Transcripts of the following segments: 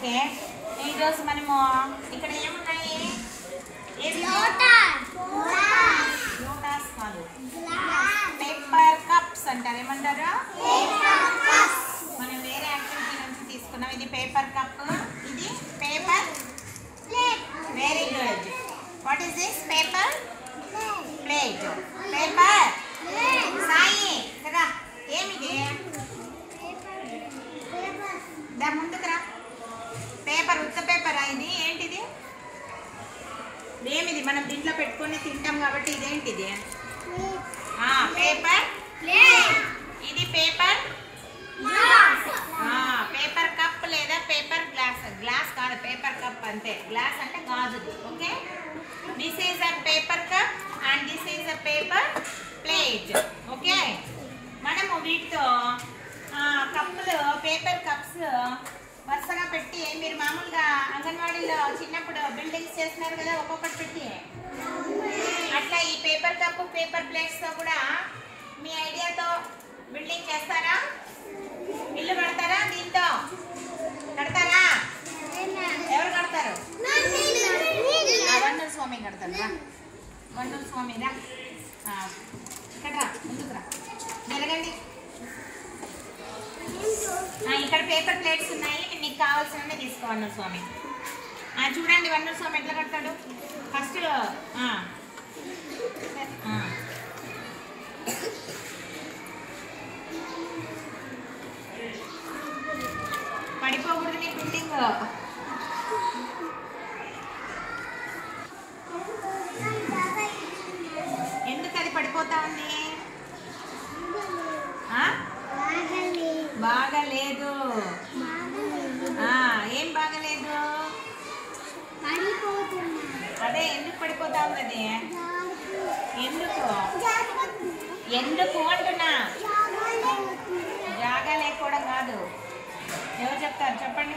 Okay ఈరోజు మనము ఇక్కడ ఏమున్నాయి ఏవి లోటాస్ కాదు పేపర్ కప్స్ అంటారు ఏమంటారు మనం వేరే యాక్టివిటీ నుంచి తీసుకున్నాం ఇది పేపర్ కప్ ఇది paper very good what is this paper plate paper Sai కదా ఏమిది దా ముందుకు రా పేపర్ ఉత్త పేపరా ఇది ఏంటిది ఏమిది మనం దీంట్లో పెట్టుకొని తింటాం కాబట్టి ఇదేంటిది పేపర్ ఇది పేపర్ పేపర్ కప్ లేదా పేపర్ గ్లాస్ గ్లాస్ కాదు పేపర్ కప్ అంతే గ్లాస్ అంటే గాజుది okay this is a paper cup and this is a paper plate okay మనము వీటితో కప్పులు పేపర్ కప్స్ వరుసగా పెట్టి మీరు మామూలుగా అంగన్వాడీలో చిన్నప్పుడు బిల్డింగ్స్ చేస్తున్నారు కదా ఒక్కొక్కటి పెట్టి అట్లా ఈ పేపర్ కప్ పేపర్ ప్లేట్స్తో కూడా మీ ఐడియాతో బిల్డింగ్ చేస్తారా ఇల్లు కడతారా దీంతో కడతారా ఎవరు కడతారు ఆ, వన్నూరు స్వామి కడతారు రా వన్నూరు స్వామి రా ఆ, ఇక్కడ రా ముందుకు రా జరగండి ఆ, ఇక్కడ పేపర్ ప్లేట్స్ ఉన్నాయి మీకు కావాల్సినవి తీసుకో వన్నూరు స్వామి ఆ, చూడండి వన్నూరు స్వామి ఎట్లా కడతాడు ఫస్ట్ ఆ. ఆ. పడిపోకూడదు నీ బిల్డింగ్ ఎందుకు అది పడిపోతా ఉంది ఆ? బాగాలేదు ఆ, ఏం బాగాలేదు అదే ఎందుకు పడిపోతా ఉన్నది ఎందుకు ఎందుకు అంటున్నా జాగా లేకపోవడం కాదు ఎవరు చెప్తారు చెప్పండి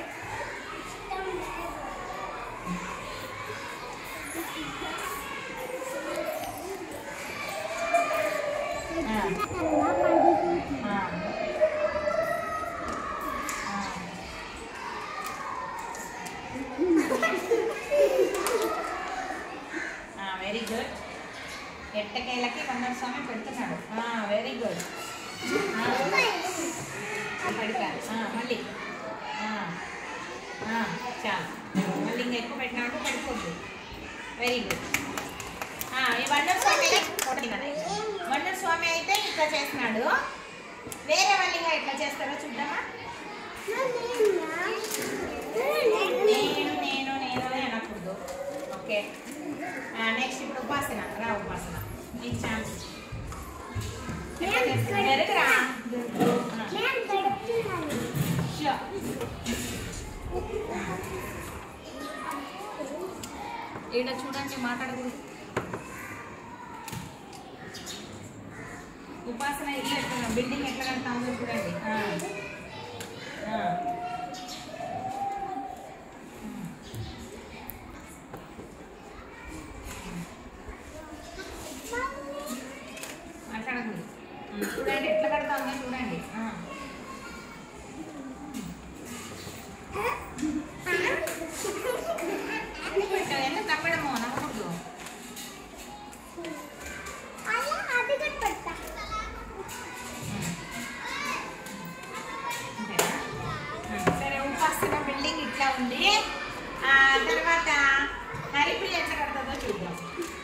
ఆ, ఆ. వెరీ గుడ్ ఎట్టకేలకి వన్నర స్వామి పెడుతున్నాడు వెరీ గుడ్ పడిపా మళ్ళీ ఆ, ఆ, చాలు మళ్ళీ ఇంకా ఎక్కువ పెట్టినామంటే పడిపోద్ది వెరీ గుడ్ ఈ వన్నర స్వామి వన్నర స్వామి అయితే ఇట్లా చేస్తున్నాడు వేరే వాళ్ళు ఇంకా ఎట్లా చేస్తారో చూద్దామా నేను నేను నేను అని అనకూడదు ఓకే నెక్స్ట్ ఇప్పుడు ఉపాసన రా ఉపాసన ఈ ఛాన్స్ జరుగురా ఈడ చూడండి మాట్లాడకూడదు ఉపాసన ఇల్లు ఎట్లా బిల్డింగ్ ఎట్లా కడతామో చూడండి ఆ. ఆ. మాట్లాడకూడదు ఉమ్, చూడండి ఎట్లా కడతామో చూడండి ఆ. ఎందుకు పెట్టావు? ఎందుకు కప్పడము నమ్మకూడదు అంతేనా? ఉమ్, సరే ఉపాసన బిల్డింగ్ ఇట్లా ఉంది ఆ తర్వాత హరిప్రియ ఎట్లా కడతాదో చూద్దాం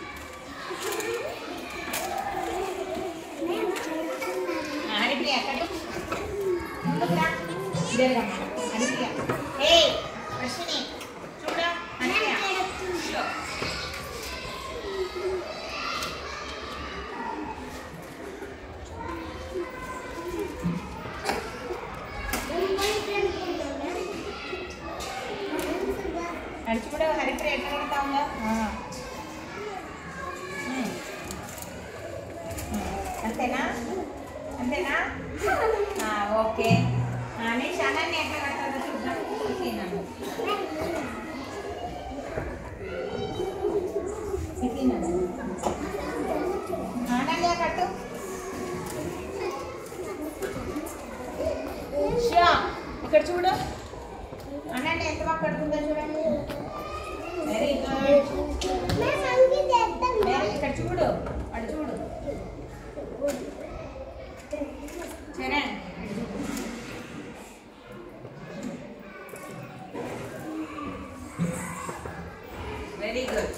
ఆ, హరిప్రియ కట్టు ముందుకు రా. జరగమ్మా. హరిప్రియ ఏ అశ్విని చూడు హరిప్రియ షో. నడిచి కూడా హరిప్రియ ఎట్లా కడతా ఉందో ఆ. ఉమ్. ఉమ్. అంతేనా అంతేనా ఆ, ఓకే ఆ, నీ శనాన్ని ఎట్లా కడతాదో చూద్దాం చూసినాను ఆనందగా కట్టు షా ఇక్కడ చూడు అనండి ఎంత బాగా పడుతుందో చూడండి వెరీ గుడ్ వెరీ ఇక్కడ చూడు అటు చూడు చరణ్ వెరీ గుడ్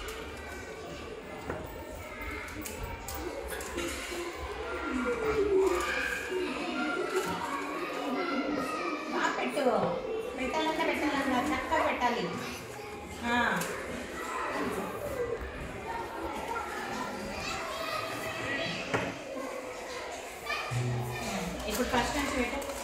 బాగా పెట్టు పెట్టాలంటే పెట్టాలన్నా చక్కగా పెట్టాలి ఆ. ఇప్పుడు ఫస్ట్ నుంచి పెట్టు